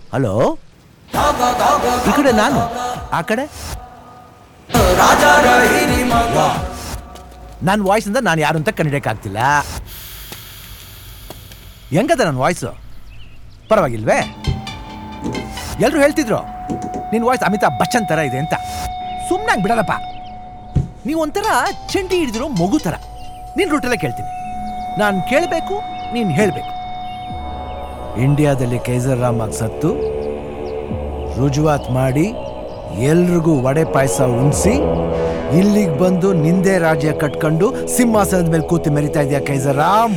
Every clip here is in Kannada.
ಹಲೋ ಈ ಕಡೆ ನಾನು ಆ ಕಡೆ ನನ್ನ ವಾಯ್ಸಿಂದ ನಾನು ಯಾರು ಅಂತ ಕಂಡಿಡಿಯಕ್ಕಾಗ್ತಿಲ್ಲ ಹೆಂಗದ ನನ್ನ ವಾಯ್ಸು ಪರವಾಗಿಲ್ವೇ ಎಲ್ಲರೂ ಹೇಳ್ತಿದ್ರು ನಿನ್ನ ವಾಯ್ಸ್ ಅಮಿತಾಬ್ ಬಚ್ಚನ್ ಥರ ಇದೆ ಅಂತ ಸುಮ್ಮನೆ ಬಿಡಲ್ಲಪ್ಪ ನೀವು ಒಂಥರ ಚಂಡಿ ಹಿಡಿದಿರೋ ಮಗು ಥರ ನಿನ್ನ ರೂಟಲ್ಲೇ ಕೇಳ್ತೀನಿ ನಾನು ಕೇಳಬೇಕು ನೀನು ಹೇಳಬೇಕು ಇಂಡಿಯಾದಲ್ಲಿ ಕೈಸರ್ ರಾಮಾಗ್ ಸತ್ತು ರುಜುವಾತ್ ಮಾಡಿ ಎಲ್ರಿಗೂ ವಡೆ ಪಾಯಸ ಉಣಿಸಿ ಇಲ್ಲಿಗೆ ಬಂದು ನಿಂದೆ ರಾಜ್ಯ ಕಟ್ಕೊಂಡು ಸಿಂಹಾಸನದ ಮೇಲೆ ಕೂತು ಮೆರಿತಾ ಇದೆಯಾ ಕೈಸರ್ ರಾಮ್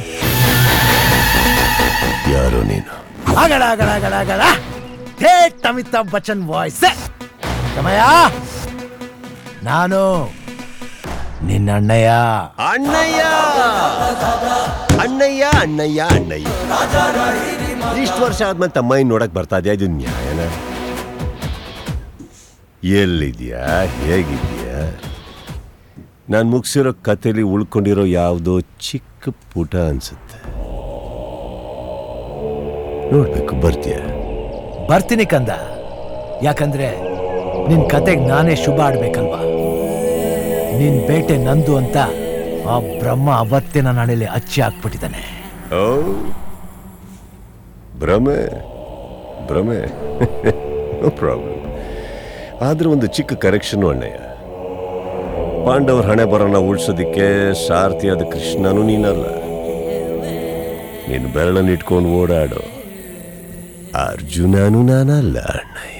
ಯಾರು ನೀನು ಆಗಡ ಆಗಡ ಆಗಡ ಆಗಡ ಥೇಟ್ ಅಮಿತಾಬ್ ಬಚ್ಚನ್ ವಾಯ್ಸ್ ಸಮಯ ನಾನು ನಿನ್ನ ಅಣ್ಣಯ್ಯ ಅಣ್ಣಯ್ಯ ಅಣ್ಣಯ್ಯ ಅಣ್ಣಯ್ಯ ಅಣ್ಣಯ್ಯ ಇಷ್ಟು ವರ್ಷ ಆದ್ಮೇಲೆ ತಮ್ಮಯ್ಯ ನೋಡಕ್ ಬರ್ತಾ ಇದೆಯಾ ಇದು ನ್ಯಾಯನ ಎಲ್ಲಿದ್ಯಾ ಹೇಗಿದ್ಯಾ ನಾನು ಮುಗಿಸಿರೋ ಕಥೆಲಿ ಉಳ್ಕೊಂಡಿರೋ ಯಾವುದೋ ಚಿಕ್ಕ ಪುಟ ಅನ್ಸುತ್ತೆ ನೋಡ್ಬೇಕು ಬರ್ತೀಯ ಬರ್ತೀನಿ ಕಂದ ಯಾಕಂದ್ರೆ ನಿನ್ ಕತೆಗೆ ನಾನೇ ಶುಭ ಆಡ್ಬೇಕಲ್ವಾ ನಿನ್ ಬೇಟೆ ನಂದು ಅಂತ ಆ ಬ್ರಹ್ಮ ಅವತ್ತೇ ನನ್ನ ಹಣೆಯಲ್ಲಿ ಅಚ್ಚಿ ಹಾಕ್ಬಿಟ್ಟಿದ್ದಾನೆ ಓ ಭ್ರಮೆ ಭ್ರಮೆ ನೋ ಪ್ರಾಬ್ಲಮ್ ಆದ್ರೆ ಒಂದು ಚಿಕ್ಕ ಕರೆಕ್ಷನ್ ಅಣ್ಣಯ್ಯ ಪಾಂಡವರ ಹಣೆ ಬರೋಣ ಉಳ್ಸೋದಿಕ್ಕೆ ಸಾರಥಿಯಾದ ಕೃಷ್ಣನೂ ನೀನಲ್ಲ ನೀನು ಬೆರಳನ್ನು ಇಟ್ಕೊಂಡು ಓಡಾಡೋ ಅರ್ಜುನನೂ ನಾನಲ್ಲ ಅಣ್ಣಯ್ಯ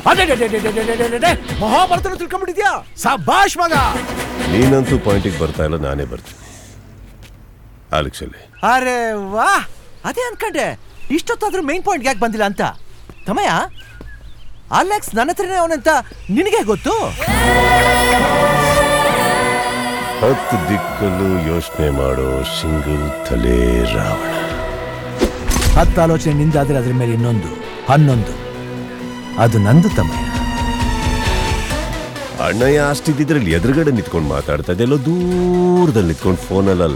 ಮಹಾಭಾರತನ ತಿಳ್ಕೊಂಡ್ಬಿಟ್ಟಿದ್ಯಾ ಸಭಾಷ್ ಮಗ ನೀನಂತೂ ಪಾಯಿಂಟಿಗೆ ಬರ್ತಾ ಇಲ್ಲ ನಾನೇ ಬರ್ತೀನಿ ಆಲಿಕ್ಸಲ್ಲಿ ಅರೆ ವಾ ಅದೇ ಅನ್ಕಂಡೆ ಇಷ್ಟೊತ್ತಾದ್ರೂ ಮೈನ್ ಪಾಯಿಂಟ್ ಯಾಕೆ ಬಂದಿಲ್ಲ ಅಂತ ತಮಯ ಅಲೆಕ್ಸ್ ನನ್ನ ಹತ್ರನೇ ಅವನಂತ ನಿನಗೆ ಗೊತ್ತು ಹತ್ತು ದಿಕ್ಕಲ್ಲೂ ಯೋಚನೆ ಮಾಡೋ ಸಿಂಗಲ್ ತಲೆ ರಾವಣ ಹತ್ತು ಆಲೋಚನೆ ನಿಂದಾದ್ರೆ ಅದ್ರ ಮೇಲೆ ಇನ್ನೊಂದು ಹನ್ನೊಂದು ಅದು ನಂದು ತಮಯ ಅಣ್ಣಯ್ಯ ಅಷ್ಟಿದ್ದಿದ್ರಲ್ಲಿ ಎದುರುಗಡೆ ನಿಂತ್ಕೊಂಡು ಮಾತಾಡ್ತಾ ಇದೆ ಎಲ್ಲೋ ದೂರದಲ್ಲಿ ನಿಂತ್ಕೊಂಡು ಫೋನಲ್ಲ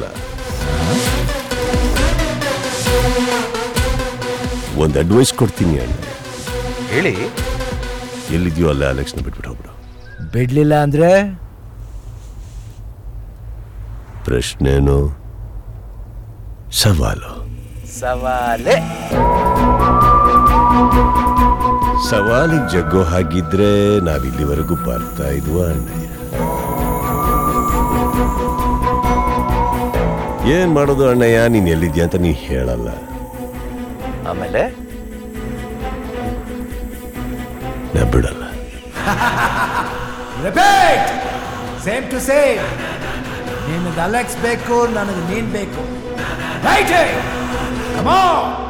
ಒಂದು ಅಡ್ವೈಸ್ ಕೊಡ್ತೀನಿ ಅಣ್ಣ ಹೇಳಿ ಎಲ್ಲಿದ್ಯೋ ಅಲ್ಲೇ ಅಲೆಕ್ಸ್ನ ಬಿಟ್ಬಿಟ್ಟು ಹೋಗ್ಬಿಡು ಬಿಡ್ಲಿಲ್ಲ ಅಂದ್ರೆ ಪ್ರಶ್ನೆನು ಸವಾಲು ಸವಾಲೆ ಸವಾಲಿಗೆ ಜಗ್ಗೋ ಹಾಗಿದ್ರೆ ನಾವಿಲ್ಲಿವರೆಗೂ ಬರ್ತಾ ಇದ್ವ ಅಣ್ಣಯ್ಯ ಏನ್ ಮಾಡೋದು ಅಣ್ಣಯ್ಯ ನೀನ್ ಎಲ್ಲಿದ್ಯಾ ಅಂತ ನೀ ಹೇಳಲ್ಲ ಆಮೇಲೆ ನಾ ಬಿಡಲ್ಲ ರಿಪೀಟ್ ಸೇಮ್ ಟು ಸೇಮ್ ನಿನಗೆ ಅಲೆಕ್ಸ್ ಬೇಕು ನನಗೆ ನೀನ್ ಬೇಕು ರೈಟ್ ಕಮ್ ಆನ್